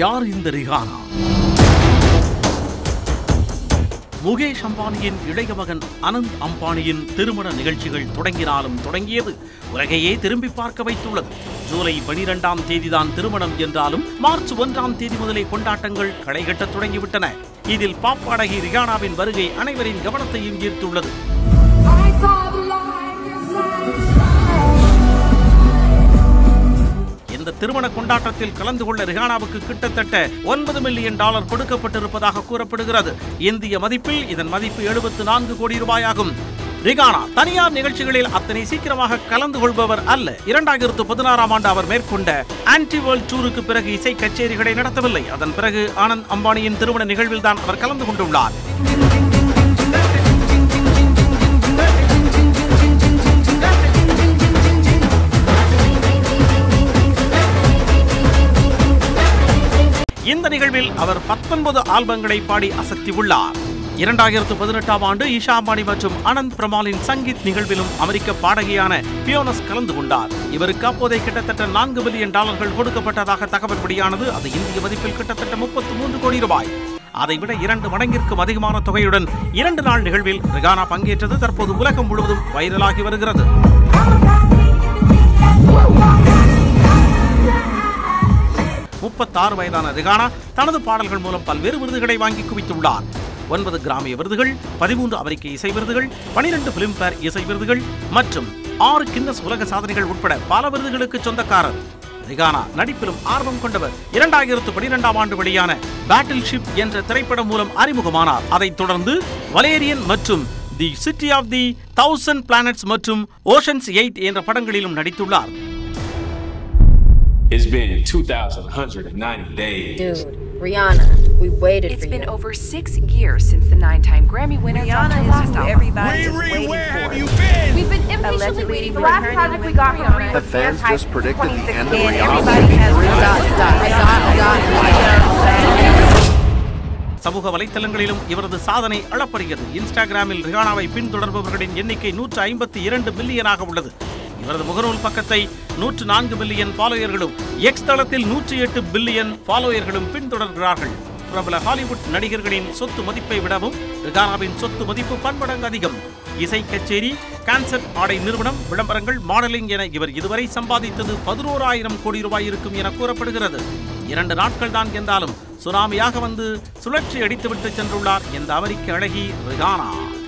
யார் இந்த ரிஹானா முகேஷ் அம்பானியின் இளைய மகன் அனந்த் அம்பானியின் திருமண நிகழ்ச்சிகள் தொடங்கினாலும் தொடங்கியது உலகையே திரும்பி பார்க்க வைத்துள்ளது ஜூலை பனிரெண்டாம் தேதிதான் திருமணம் என்றாலும் மார்ச் ஒன்றாம் தேதி முதலே கொண்டாட்டங்கள் களைகட்டத் தொடங்கிவிட்டன இதில் பாப்பாடகி ரியானாவின் வருகை அனைவரின் கவனத்தையும் ஈர்த்துள்ளது I saw the light inside. இந்த திருமண கொண்டாட்டத்தில் கலந்து கொள்ள ரிஹானாவுக்கு கிட்டத்தட்ட ஒன்பது மில்லியன் டாலர் கொடுக்கப்பட்டிருப்பதாக கூறப்படுகிறது இந்திய மதிப்பில் இதன் மதிப்பு எழுபத்து நான்கு கோடி ரூபாயாகும் ரிகானா தனியார் நிகழ்ச்சிகளில் அத்தனை சீக்கிரமாக கலந்து கொள்பவர் அல்ல இரண்டாயிரத்து பதினாறாம் ஆண்டு அவர் மேற்கொண்ட ஆன்டி வேர்ல்ட் டூருக்கு பிறகு இசை கச்சேரிகளை நடத்தவில்லை அதன் பிறகு ஆனந்த் அம்பானியின் திருமண நிகழ்வில்தான் அவர் கலந்து கொண்டுள்ளார் இந்த நிகழ்வில் அவர் பத்தொன்பது ஆல்பங்களை பாடி அசத்தியுள்ளார் இரண்டாயிரத்து பதினெட்டாம் ஆண்டு ஈஷா அம்பானி மற்றும் அனந்த் பிரமாலின் சங்கீத் நிகழ்விலும் அமெரிக்க பாடகியான பியோனஸ் கலந்து கொண்டார் இவருக்கு அப்போதே கிட்டத்தட்ட நான்கு பில்லியன் டாலர்கள் கொடுக்கப்பட்டதாக தகவல் வெளியானது அது இந்திய மதிப்பில் கிட்டத்தட்ட முப்பத்து மூன்று கோடி ரூபாய் அதைவிட இரண்டு மடங்கிற்கும் அதிகமான தொகையுடன் இரண்டு நாள் நிகழ்வில் ரிகானா பங்கேற்றது தற்போது உலகம் முழுவதும் வைரலாகி வருகிறது முப்பத்தாறு வயதான ரிகானா தனது பாடல்கள் மூலம் பல்வேறு விருதுகளை வாங்கி குவித்துள்ளார் ஒன்பது கிராமிய விருதுகள் பதிமூன்று அமெரிக்க இசை விருதுகள் பனிரெண்டு பிலிம்பேர் இசை விருதுகள் மற்றும் ஆறு கின்னஸ் உலக சாதனைகள் உட்பட பல விருதுகளுக்கு சொந்தக்காரர் ரிகானா நடிப்பிலும் ஆர்வம் கொண்டவர் இரண்டாயிரத்து பனிரெண்டாம் ஆண்டு வெளியான பேட்டில் ஷிப் என்ற திரைப்படம் மூலம் அறிமுகமானார் அதைத் தொடர்ந்து வலேரியன் மற்றும் the city of the thousand planets மற்றும் ஓஷன்ஸ் எயிட் என்ற படங்களிலும் நடித்துள்ளார் It's been 2,190 days. Dude, Rihanna, we waited It's for been you. over six years since the nine-time Grammy winner dropped Rihanna her is last who album. everybody is waiting for. We've been impatiently Allegedly waiting the for last returning project we with got from Rihanna. Rihanna. The fans just predicted the end of And Rihanna. everybody has சமூக வலைத்தளங்களிலும் இவரது சாதனை அளப்பரியது இன்ஸ்டாகிராமில் ரிஹானாவை பின்தொடர்பவர்களின் எண்ணிக்கை நூற்று ஐம்பத்தி இரண்டு மில்லியனாக உள்ளது இவரது முகநூல் பக்கத்தை நூற்று நான்கு பில்லியன் ஃபாலோயர்களும் எக்ஸ் தளத்தில் நூற்றி எட்டு பில்லியன் ஃபாலோயர்களும் பின்தொடர்கிறார்கள் பிரபல ஹாலிவுட் நடிகர்களின் சொத்து மதிப்பை விடவும் ரிகானாவின் சொத்து மதிப்பு பன்மடங்கு அதிகம் இசை கச்சேரி கான்சர்ட் ஆடை நிறுவனம் விளம்பரங்கள் மாடலிங் என இவர் இதுவரை சம்பாதித்தது பதினோராயிரம் கோடி ரூபாய் இருக்கும் என கூறப்படுகிறது இரண்டு நாட்கள் தான் என்றாலும் சுனாமியாக வந்து சுழற்சி அடித்துவிட்டு சென்றுள்ளார் இந்த அமெரிக்க அழகி ரிகானா